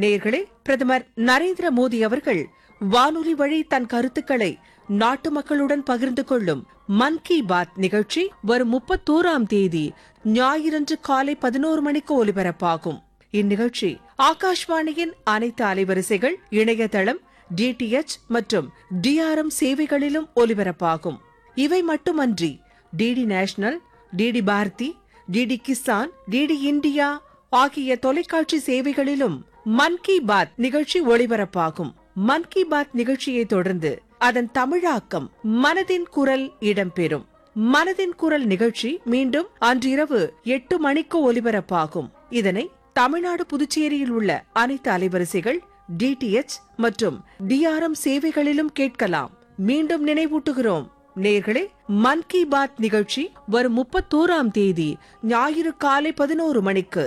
நேர்களே பிரதமர் நரேந்திர மோடி அவர்கள் வானொலி வழி தன் கருத்துக்களை நாட்டு மக்களுடன் பகிர்ந்து கொள்ளும் மன் கி பாத் நிகழ்ச்சி வரும் முப்பத்தோராம் தேதி ஞாயிறன்று காலை பதினோரு மணிக்கு ஒலிபரப்பாகும் இந்நிகழ்ச்சி ஆகாஷ்வாணியின் அனைத்து அலைவரிசைகள் இணையதளம் டிடிஎச் மற்றும் டிஆர்எம் சேவைகளிலும் ஒலிபரப்பாகும் இவை மட்டுமன்றி DD national DD Bharati DD Kisan DD India ஆகிய தொலைக்காட்சி சேவைகளிலும் மன் கி பாத் நிகழ்ச்சி ஒளிபரப்பாகும் மன் கி பாத் நிகழ்ச்சியை தொடர்ந்து அதன் தமிழாக்கம் மனதின் குரல் இடம்பெறும் மனதின் குரல் நிகழ்ச்சி மீண்டும் அன்றிரவு எட்டு மணிக்கு ஒலிபரப்பாகும் இதனை தமிழ்நாடு புதுச்சேரியில் உள்ள அனைத்து அலைவரிசைகள் டிடிஎச் மற்றும் டிஆர்எம் சேவைகளிலும் கேட்கலாம் மீண்டும் நினைவூட்டுகிறோம் நேர்களே மன் கி பாத் நிகழ்ச்சி வரும் முப்பத்தோராம் தேதி ஞாயிறு காலை பதினோரு மணிக்கு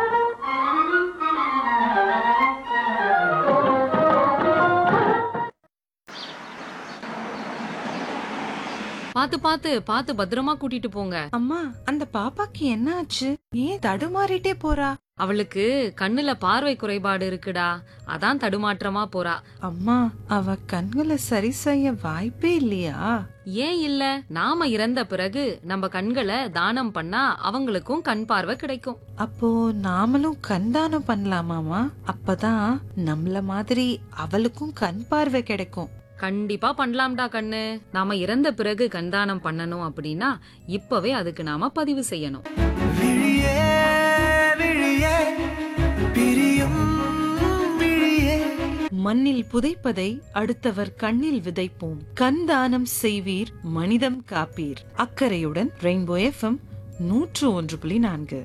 பாத்து பாத்து பாத்து பத்திரமா கூட்டிட்டு போங்க அம்மா அந்த பாப்பாக்கு என்ன ஆச்சு ஏன் தடுமாறிட்டே போறா அவளுக்கு கண்ணுல பார்வை குறைபாடு இருக்குடா அதான் தடுமாற்றமா போறா அம்மா அவ கண்களை சரி செய்ய வாய்ப்பே இல்லையா ஏன் இல்ல நாம இறந்த பிறகு நம்ம கண்களை தானம் பண்ணா அவங்களுக்கும் கண் பார்வை கிடைக்கும் அப்போ நாமளும் கண் தானம் பண்ணலாமாமா அப்பதான் நம்மள மாதிரி அவளுக்கும் கண் பார்வை கிடைக்கும் கண்டிப்பா பண்ணலாம்டா கண்ணு நாம இறந்த பிறகு கண்தானம் பண்ணணும் அப்படின்னா இப்பவே அதுக்கு நாம பதிவு செய்யணும் விழியே விழியே பிரியும் விழியே மண்ணில் புதைப்பதை அடுத்தவர் கண்ணில் விதைப்போம் கண் தானம் செய்வீர் மனிதம் காப்பீர் அக்கறையுடன் ரெயின்போ எஃப்எம் நூற்று ஒன்று புள்ளி நான்கு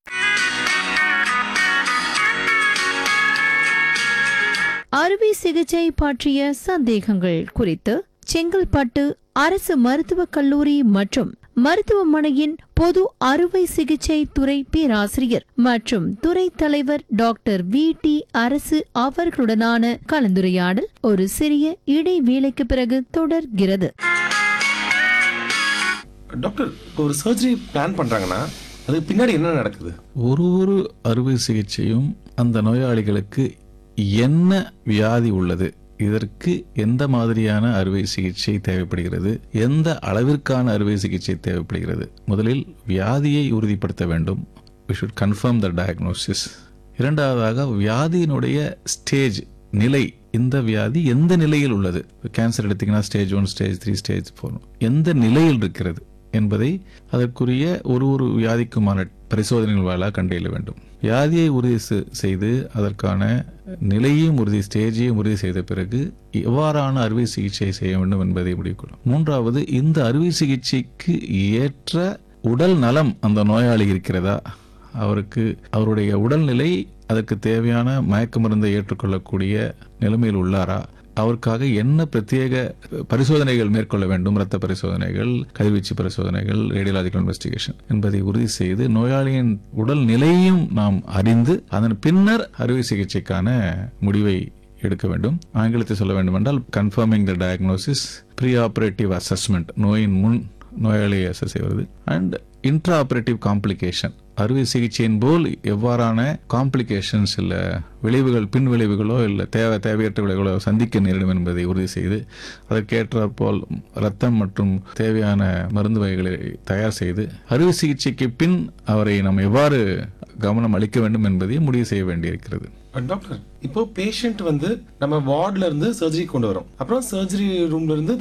அறுவை சிகிச்சை பற்றிய சந்தேகங்கள் குறித்து செங்கல்பட்டு அரசு மருத்துவக் கல்லூரி மற்றும் மருத்துவமனையின் பொது அறுவை சிகிச்சை துறை பேராசிரியர் மற்றும் துறை தலைவர் டாக்டர் வி டி அரசு அவர்களுடனான கலந்துரையாடல் ஒரு சிறிய இடைவேளைக்கு பிறகு தொடர்கிறது டாக்டர் இப்போ ஒரு சர்ஜரி பிளான் பண்றாங்கன்னா அதுக்கு பின்னாடி என்ன நடக்குது ஒரு ஒரு அறுவை சிகிச்சையும் அந்த நோயாளிகளுக்கு என்ன வியாதி உள்ளது இதற்கு எந்த மாதிரியான அறுவை சிகிச்சை தேவைப்படுகிறது எந்த அளவிற்கான அறுவை சிகிச்சை தேவைப்படுகிறது முதலில் வியாதியை உறுதிப்படுத்த வேண்டும் we should confirm the diagnosis இரண்டாவதாக வியாதியினுடைய ஸ்டேஜ் நிலை இந்த வியாதி எந்த நிலையில் உள்ளது கேன்சர் எடுத்தீங்கன்னா stage one stage three stage four எந்த நிலையில் இருக்கிறது என்பதை அதற்குரிய ஒரு ஒரு வியாதிக்குமான பரிசோதனைகள் வாயிலாக கண்டறிய வேண்டும் வியாதியை உறுதி செ- செய்து அதற்கான நிலையையும் உறுதி ஸ்டேஜையும் உறுதி செய்த பிறகு எவ்வாறான அறுவை சிகிச்சை செய்ய வேண்டும் என்பதை முடிவு கொள்ளும் மூன்றாவது இந்த அறுவை சிகிச்சைக்கு ஏற்ற உடல் நலம் அந்த நோயாளி இருக்கிறதா அவருக்கு அவருடைய உடல்நிலை அதற்கு தேவையான மயக்க மருந்தை ஏற்றுக்கொள்ளக்கூடிய நிலைமையில் உள்ளாரா அவருக்காக என்ன பிரத்யேக பரிசோதனைகள் மேற்கொள்ள வேண்டும் இரத்த பரிசோதனைகள் கதிர்வீச்சு பரிசோதனைகள் ரேடியலாஜிக்கல் இன்வெஸ்டிகேஷன் என்பதை உறுதி செய்து நோயாளியின் உடல் நிலையையும் நாம் அறிந்து அதன் பின்னர் அறுவை சிகிச்சைக்கான முடிவை எடுக்க வேண்டும் ஆங்கிலத்தில் சொல்ல வேண்டுமென்றால் confirming the diagnosis pre operative assessment நோயின் முன் நோயாளியை அசஸ் செய்வது அண்ட் இன்ட்ரா ஆபரேட்டிவ் காம்ப்ளிகேஷன் அறுவை சிகிச்சையின் போல் எவ்வாறான காம்ப்ளிகேஷன்ஸ் இல்ல விளைவுகள் பின் விளைவுகளோ இல்ல தேவை தேவையற்ற விளைவுகளோ சந்திக்க நேரிடும் என்பதை உறுதி செய்து அதற்கேற்றாற் போல் ரத்தம் மற்றும் தேவையான மருந்து வகைகளை தயார் செய்து அறுவை சிகிச்சைக்கு பின் அவரை நாம் எவ்வாறு கவனம் அளிக்க வேண்டும் என்பதையும் முடிவு செய்ய வேண்டியிருக்கிறது டாக்டர் இப்போ பேஷண்ட் வந்து நம்ம வார்ட்ல இருந்து சர்ஜரி கொண்டு வரோம் அப்புறம் சர்ஜரி ரூம்ல இருந்து